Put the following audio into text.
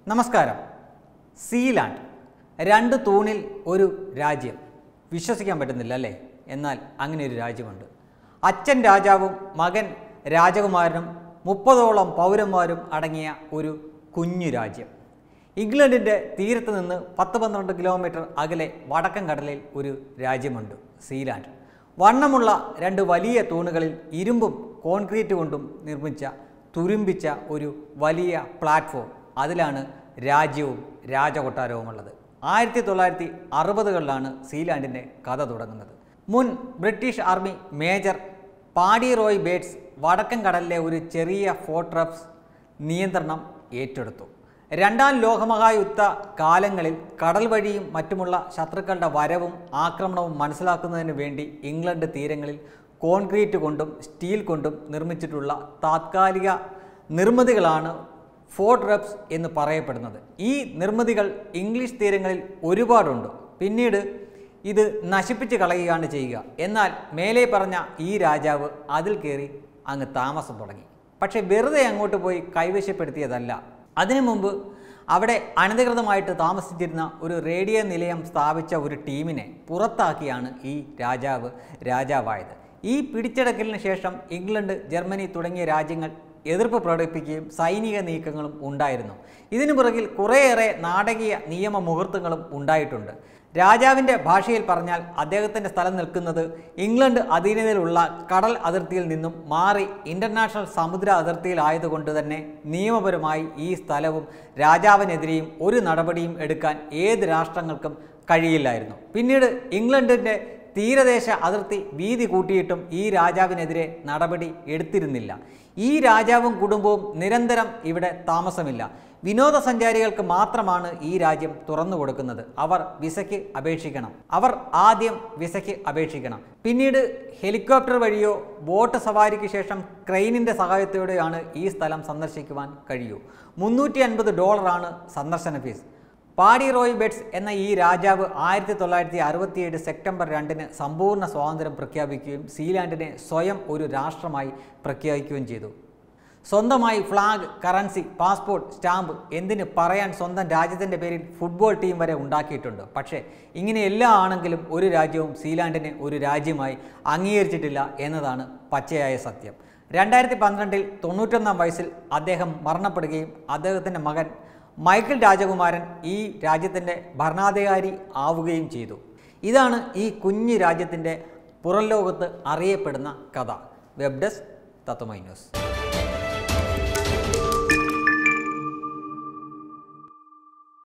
നമസ്കാരം സീലാൻഡ് രണ്ട് തൂണിൽ ഒരു രാജ്യം വിശ്വസിക്കാൻ പറ്റുന്നില്ല അല്ലേ എന്നാൽ അങ്ങനെ ഒരു രാജ്യമുണ്ട് അച്ഛൻ രാജാവും മകൻ രാജകുമാരനും മുപ്പതോളം പൗരന്മാരും അടങ്ങിയ ഒരു കുഞ്ഞു രാജ്യം ഇംഗ്ലണ്ടിൻ്റെ തീരത്ത് നിന്ന് പത്ത് പന്ത്രണ്ട് കിലോമീറ്റർ അകലെ വടക്കൻ കടലിൽ ഒരു രാജ്യമുണ്ട് സീലാൻഡ് വണ്ണമുള്ള രണ്ട് വലിയ തൂണുകളിൽ ഇരുമ്പും കോൺക്രീറ്റ് കൊണ്ടും നിർമ്മിച്ച തുരുമ്പിച്ച ഒരു വലിയ പ്ലാറ്റ്ഫോം അതിലാണ് രാജ്യവും രാജകൊട്ടാരവും ഉള്ളത് ആയിരത്തി തൊള്ളായിരത്തി അറുപതുകളിലാണ് സീലാൻഡിൻ്റെ കഥ തുടങ്ങുന്നത് മുൻ British army major Paddy Roy Bates വടക്കൻ കടലിലെ ഒരു ചെറിയ ഫോർട്രപ്സ് നിയന്ത്രണം ഏറ്റെടുത്തു രണ്ടാം ലോകമഹായുദ്ധ കാലങ്ങളിൽ കടൽ വഴിയും മറ്റുമുള്ള ശത്രുക്കളുടെ വരവും ആക്രമണവും മനസ്സിലാക്കുന്നതിന് വേണ്ടി ഇംഗ്ലണ്ട് തീരങ്ങളിൽ കോൺക്രീറ്റ് കൊണ്ടും സ്റ്റീൽ കൊണ്ടും നിർമ്മിച്ചിട്ടുള്ള താത്കാലിക നിർമ്മിതികളാണ് ഫോർട്ട് റബ്സ് എന്ന് പറയപ്പെടുന്നത് ഈ നിർമ്മിതികൾ ഇംഗ്ലീഷ് തീരങ്ങളിൽ ഒരുപാടുണ്ട് പിന്നീട് ഇത് നശിപ്പിച്ച് കളയുകയാണ് ചെയ്യുക എന്നാൽ മേലെ പറഞ്ഞ ഈ രാജാവ് അതിൽ കയറി അങ്ങ് താമസം തുടങ്ങി പക്ഷേ വെറുതെ അങ്ങോട്ട് പോയി കൈവശപ്പെടുത്തിയതല്ല അതിനു മുമ്പ് അവിടെ അനധികൃതമായിട്ട് താമസിച്ചിരുന്ന ഒരു റേഡിയോ നിലയം സ്ഥാപിച്ച ഒരു ടീമിനെ പുറത്താക്കിയാണ് ഈ രാജാവ് രാജാവായത് ഈ പിടിച്ചെടുക്കലിന് ശേഷം ഇംഗ്ലണ്ട് ജർമ്മനി തുടങ്ങിയ രാജ്യങ്ങൾ എതിർപ്പ് പ്രകടിപ്പിക്കുകയും സൈനിക നീക്കങ്ങളും ഉണ്ടായിരുന്നു ഇതിനു പുറകിൽ കുറേയേറെ നാടകീയ നിയമ മുഹൂർത്തങ്ങളും ഉണ്ടായിട്ടുണ്ട് രാജാവിൻ്റെ ഭാഷയിൽ പറഞ്ഞാൽ അദ്ദേഹത്തിൻ്റെ സ്ഥലം നിൽക്കുന്നത് ഇംഗ്ലണ്ട് അധീനതയിലുള്ള കടൽ അതിർത്തിയിൽ നിന്നും മാറി ഇൻ്റർനാഷണൽ സമുദ്ര അതിർത്തിയിലായതുകൊണ്ട് തന്നെ നിയമപരമായി ഈ സ്ഥലവും രാജാവിനെതിരെയും ഒരു നടപടിയും എടുക്കാൻ ഏത് രാഷ്ട്രങ്ങൾക്കും കഴിയില്ലായിരുന്നു പിന്നീട് ഇംഗ്ലണ്ടിൻ്റെ തീരദേശ അതിർത്തി വീതി കൂട്ടിയിട്ടും ഈ രാജാവിനെതിരെ നടപടി എടുത്തിരുന്നില്ല ഈ രാജാവും കുടുംബവും നിരന്തരം ഇവിടെ താമസമില്ല വിനോദസഞ്ചാരികൾക്ക് മാത്രമാണ് ഈ രാജ്യം തുറന്നു കൊടുക്കുന്നത് അവർ വിസയ്ക്ക് അപേക്ഷിക്കണം അവർ ആദ്യം വിസയ്ക്ക് അപേക്ഷിക്കണം പിന്നീട് ഹെലികോപ്റ്റർ വഴിയോ ബോട്ട് സവാരിക്ക് ശേഷം ക്രെയിനിൻ്റെ സഹായത്തോടെയാണ് ഈ സ്ഥലം സന്ദർശിക്കുവാൻ കഴിയൂ മുന്നൂറ്റി അൻപത് ഡോളറാണ് സന്ദർശന ഫീസ് പാഡി റോയ് ബെറ്റ്സ് എന്ന ഈ രാജാവ് ആയിരത്തി തൊള്ളായിരത്തി അറുപത്തിയേഴ് സെപ്റ്റംബർ രണ്ടിന് സമ്പൂർണ്ണ സ്വാതന്ത്ര്യം പ്രഖ്യാപിക്കുകയും സീലാൻഡിനെ സ്വയം ഒരു രാഷ്ട്രമായി പ്രഖ്യാപിക്കുകയും ചെയ്തു സ്വന്തമായി ഫ്ലാഗ് കറൻസി പാസ്പോർട്ട് സ്റ്റാമ്പ് എന്തിന് പറയാൻ സ്വന്തം രാജ്യത്തിൻ്റെ പേരിൽ ഫുട്ബോൾ ടീം വരെ ഉണ്ടാക്കിയിട്ടുണ്ട് പക്ഷേ ഇങ്ങനെ എല്ലാ ആണെങ്കിലും ഒരു രാജ്യവും സീലാൻഡിനെ ഒരു രാജ്യമായി അംഗീകരിച്ചിട്ടില്ല എന്നതാണ് പച്ചയായ സത്യം രണ്ടായിരത്തി പന്ത്രണ്ടിൽ തൊണ്ണൂറ്റൊന്നാം വയസ്സിൽ അദ്ദേഹം മരണപ്പെടുകയും അദ്ദേഹത്തിൻ്റെ മകൻ മൈക്കിൾ രാജകുമാരൻ ഈ രാജ്യത്തിൻ്റെ ഭരണാധികാരി ആവുകയും ചെയ്തു ഇതാണ് ഈ കുഞ്ഞു രാജ്യത്തിൻ്റെ പുറം ലോകത്ത് അറിയപ്പെടുന്ന കഥ വെബ് ഡെസ്ക് തത്വമൈ ന്യൂസ്